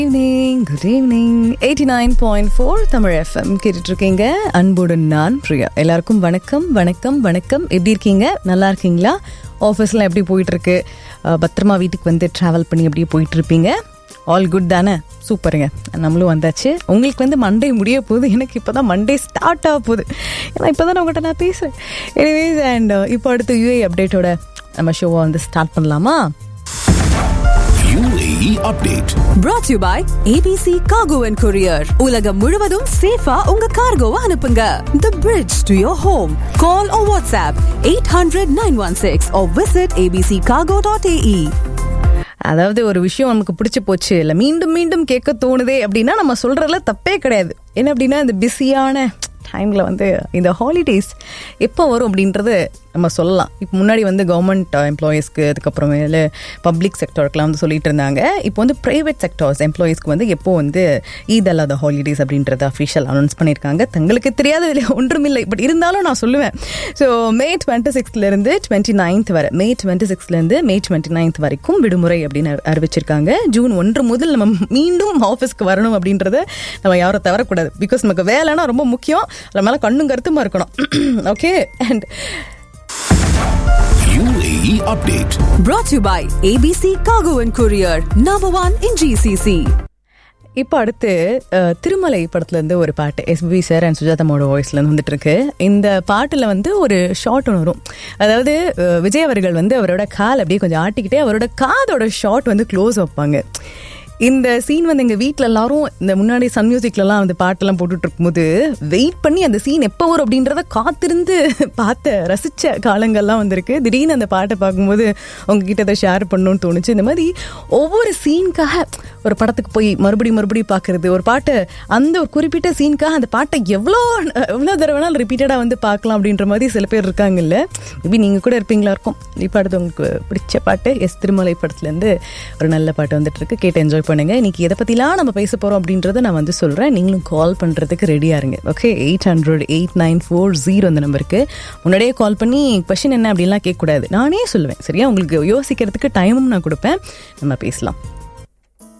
Evening good evening eighty nine point four Tamil FM கேட்டுட்டு இருக்கீங்க அன்புடன் நான் பிரியா எல்லாருக்கும் வணக்கம் வணக்கம் வணக்கம் எப்படி இருக்கீங்க நல்லா இருக்கீங்களா ஆஃபீஸ்லாம் எப்படி போயிட்டு இருக்கு அஹ், பத்திரமா வீட்டுக்கு வந்து ட்ராவல் பண்ணி அப்படியே போயிட்டு இருப்பீங்க ஆல் குட் தானே சூப்பருங்க நம்மளும் வந்தாச்சு உங்களுக்கு வந்து மண்டே முடிய போகுது எனக்கு இப்போ தான் மண்டே ஸ்டார்ட் ஆக போகுது ஏன்னா இப்போ தான் உங்கள்கிட்ட நான் பேசுகிறேன் எனிவேஸ் அண்ட் இப்போ அடுத்து யூஏ அப்டேட்டோட நம்ம ஷோவை வந்து ஸ்டார்ட் பண்ணலாமா UAE update. brought to you by ABC Cargo and Courier. உலகம் முழுவதும் சேஃபா உங்க கார்கோவை அனுப்புங்க. The bridge to your home. Call or WhatsApp 800-916 or visit abccargo.ae. அதாவது ஒரு விஷயம் நமக்கு பிடிச்சி போச்சு இல்லை மீண்டும் மீண்டும் கேட்க தோணுதே அப்படின்னா நம்ம சொல்றதுல தப்பே கிடையாது என்ன அப்படின்னா இந்த பிஸியான டைமில் வந்து இந்த ஹாலிடேஸ் எப்போ வரும் அப்படின்றது நம்ம சொல்லலாம் இப்போ முன்னாடி வந்து கவர்மெண்ட் எம்ப்ளாயீஸ்க்கு அதுக்கப்புறமேல பப்ளிக் செக்டருக்குலாம் வந்து சொல்லிட்டு இருந்தாங்க இப்போ வந்து ப்ரைவேட் செக்டர்ஸ் எம்ப்ளாயீஸ்க்கு வந்து எப்போ வந்து ஈத் அல்லாத ஹாலிடேஸ் அப்படின்றத அஃபிஷியல் அனௌன்ஸ் பண்ணியிருக்காங்க தங்களுக்கு தெரியாத இதில் ஒன்றுமில்லை பட் இருந்தாலும் நான் சொல்லுவேன் ஸோ மே டுவெண்ட்டி சிக்ஸ்லேருந்து டுவெண்ட்டி நைன்த் வரை மே டுவெண்ட்டி சிக்ஸ்லேருந்து மே டுவெண்ட்டி நைன்த் வரைக்கும் விடுமுறை அப்படின்னு அறி- அறிவிச்சிருக்காங்க ஜூன் ஒன்று முதல் நம்ம மீண்டும் ஆஃபீஸ்க்கு வரணும் அப்படின்றத நம்ம யாரும் தவறக்கூடாது பிகாஸ் நமக்கு வேலைன்னா ரொம்ப முக்கியம் அது மேலே கண்ணும் கருத்துமா இருக்கணும் okay and UAE update. Brought to you by ABC Cargo and Courier. Number one in GCC. இப்போ அடுத்து அஹ், திருமலை படத்துல இருந்து ஒரு பாட்டு எஸ்பி சார் அண்ட் சுஜாதாமோட வாய்ஸ்ல இருந்து வந்துட்டு இருக்கு இந்த பாட்டுல வந்து ஒரு ஷார்ட் ஒன்று வரும் அதாவது அஹ், விஜய் அவர்கள் வந்து அவரோட கால் அப்படியே கொஞ்சம் ஆட்டிக்கிட்டே அவரோட காதோட ஷார்ட் வந்து க்ளோஸ் வைப்பாங்க இந்த சீன் வந்து எங்க வீட்ல எல்லாரும் இந்த முன்னாடி சன் மியூசிக்லலாம் வந்து பாட்டெல்லாம் போட்டுட்டு இருக்கும்போது வெயிட் பண்ணி அந்த சீன் எப்போ வரும் அப்படின்றத காத்திருந்து பார்த்த ரசிச்ச காலங்கள்லாம் வந்திருக்கு திடீர்னு அந்த பாட்டை பார்க்கும்போது உங்ககிட்ட அதை ஷேர் பண்ணணும்னு தோணுச்சு இந்த மாதிரி ஒவ்வொரு சீனுக்காக ஒரு படத்துக்கு போய் மறுபடியும் மறுபடியும் பார்க்கறது ஒரு பாட்டை அந்த ஒரு குறிப்பிட்ட சீனுக்காக அந்த பாட்டை எவ்வளோ எவ்வளோ தடவை வேணாலும் ரிப்பீட்டடாக வந்து பார்க்கலாம் அப்படின்ற மாதிரி சில பேர் இருக்காங்கல்ல மேபி நீங்கள் கூட இருப்பீங்களா இருக்கும் இப்போ அடுத்து உங்களுக்கு பிடிச்ச பாட்டு எஸ் திருமலை படத்துலேருந்து ஒரு நல்ல பாட்டு வந்துட்டு இருக்கு கேட்டு என்ஜாய் பண்ணுங்க இன்னைக்கு எதை பற்றிலாம் நம்ம பேச போகிறோம் அப்படின்றத நான் வந்து சொல்கிறேன் நீங்களும் கால் பண்ணுறதுக்கு ரெடியாக இருங்க okay eight hundred eight nine four zero அந்த நம்பருக்கு முன்னாடியே கால் பண்ணி கொஷின் என்ன அப்படின்லாம் கேட்கக்கூடாது நானே சொல்லுவேன் சரியா உங்களுக்கு யோசிக்கிறதுக்கு டைமும் நான் கொடுப்பேன் நம்ம பேசலாம்